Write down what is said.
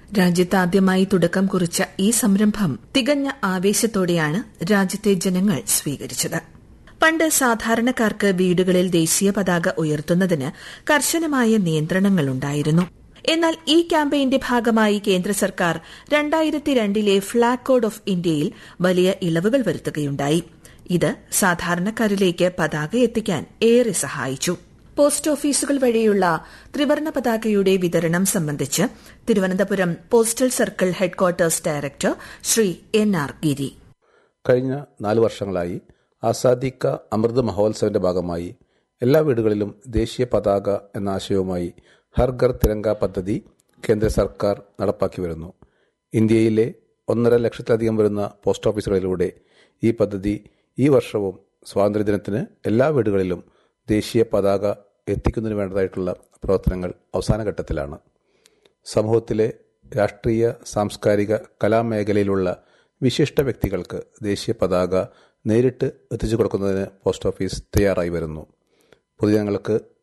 രാജ്യത്ത് ആദ്യമായി തുടക്കം കുറിച്ച ഈ സംരംഭം തികഞ്ഞ ആവേശത്തോടെയാണ് രാജ്യത്തെ ജനങ്ങൾ സ്വീകരിച്ചത് പണ്ട് സാധാരണക്കാർക്ക് വീടുകളിൽ ദേശീയ പതാക ഉയർത്തുന്നതിന് കർശനമായ നിയന്ത്രണങ്ങളുണ്ടായിരുന്നു എന്നാൽ ഈ ക്യാമ്പയിന്റെ ഭാഗമായി കേന്ദ്ര സർക്കാർ രണ്ടായിരത്തി രണ്ടിലെ ഫ്ളാഗ് കോഡ് ഓഫ് ഇന്ത്യയിൽ വലിയ ഇളവുകൾ വരുത്തുകയുണ്ടായി ഇത് സാധാരണക്കാരിലേക്ക് പതാക എത്തിക്കാൻ ഏറെ സഹായിച്ചു പോസ്റ്റ് ഓഫീസുകൾ വഴിയുള്ള ത്രിവർണ പതാകയുടെ വിതരണം സംബന്ധിച്ച് Thiruvananthapuram postal circle headquarters director Shri N R Giri കഴിഞ്ഞ നാല് വർഷങ്ങളായി ആസാദി കാ അമൃത് മഹോത്സവിന്റെ ഭാഗമായി എല്ലാ വീടുകളിലും ദേശീയ പതാക എന്ന ആശയവുമായി ഹർ ഘർ തിരങ്ക പദ്ധതി കേന്ദ്ര സർക്കാർ നടപ്പാക്കി വരുന്നു ഇന്ത്യയിലെ ഒന്നര ലക്ഷത്തിലധികം വരുന്ന പോസ്റ്റ് ഓഫീസുകളിലൂടെ ഈ പദ്ധതി ഈ വർഷവും സ്വാതന്ത്ര്യദിനത്തിന് എല്ലാ വീടുകളിലും ദേശീയ പതാക എത്തിക്കുന്നതിന് വേണ്ടതായിട്ടുള്ള പ്രവർത്തനങ്ങൾ അവസാന ഘട്ടത്തിലാണ് സമൂഹത്തിലെ രാഷ്ട്രീയ സാംസ്കാരിക കലാമേഖലയിലുള്ള വിശിഷ്ട വ്യക്തികൾക്ക് ദേശീയ പതാക നേരിട്ട് എത്തിച്ചു കൊടുക്കുന്നതിന് പോസ്റ്റ് ഓഫീസ് തയ്യാറായി വരുന്നു പൊതുജനങ്ങൾക്ക്